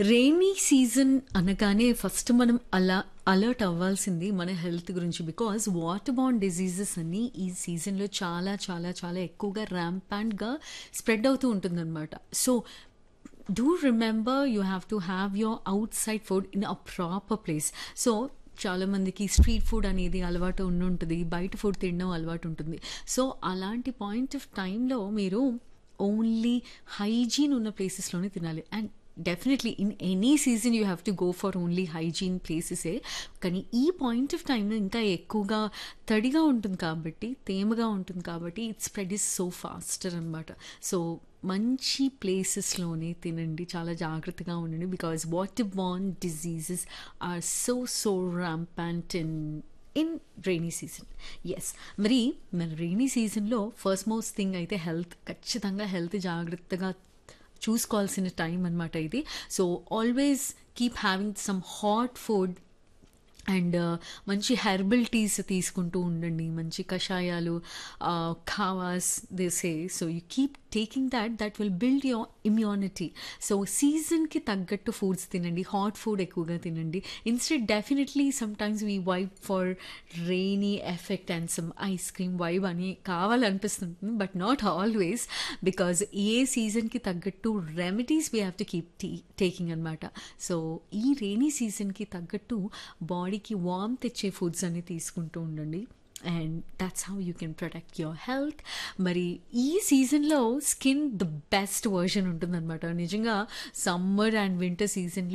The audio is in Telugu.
రెయినీ సీజన్ అనగానే ఫస్ట్ మనం అలా అలర్ట్ అవ్వాల్సింది మన హెల్త్ గురించి బికాజ్ వాటర్ బాన్ డిజీజెస్ అన్నీ ఈ సీజన్లో చాలా చాలా చాలా ఎక్కువగా ర్యాంపాంట్గా స్ప్రెడ్ అవుతూ ఉంటుందన్నమాట so do remember you have to have your outside food in a proper place so చాలామందికి స్ట్రీట్ ఫుడ్ అనేది అలవాటు ఉండి ఉంటుంది బయట ఫుడ్ తినడం అలవాటు ఉంటుంది సో అలాంటి పాయింట్ ఆఫ్ టైంలో మీరు ఓన్లీ హైజీన్ ఉన్న ప్లేసెస్లోనే తినాలి and definitely in any season you have to go for only hygiene ప్లేసెసే కానీ ఈ పాయింట్ ఆఫ్ టైంలో ఇంకా ఎక్కువగా తడిగా ఉంటుంది కాబట్టి తేమగా ఉంటుంది కాబట్టి it spread is so faster అనమాట సో మంచి ప్లేసెస్లోనే తినండి చాలా జాగ్రత్తగా ఉండండి because water borne diseases are so so rampant in in rainy season yes మరి మన రైనీ సీజన్లో ఫస్ట్ మోస్ట్ థింగ్ అయితే హెల్త్ ఖచ్చితంగా హెల్త్ జాగ్రత్తగా చూసుకోవాల్సిన టైం అనమాట ఇది so always keep having some hot food and మంచి హెర్బల్ టీస్ తీసుకుంటూ ఉండండి మంచి కషాయాలు ఖావాస్ these so you keep taking that that will build your immunity so సీజన్కి తగ్గట్టు ఫుడ్స్ తినండి హాట్ ఫుడ్ ఎక్కువగా తినండి instead definitely sometimes we vibe for rainy effect and some ice cream vibe అని కావాలనిపిస్తుంది బట్ నాట్ ఆల్వేస్ బికాజ్ ఏ సీజన్కి తగ్గట్టు remedies we have to keep taking అనమాట సో ఈ రెయినీ సీజన్కి తగ్గట్టు బాడీకి వామ్ తెచ్చే ఫుడ్స్ అన్ని తీసుకుంటూ ఉండండి and that's how you can protect your health మరి ఈ సీజన్లో స్కిన్ ద బెస్ట్ వర్షన్ ఉంటుందన్నమాట నిజంగా సమ్మర్ అండ్ వింటర్ సీజన్లో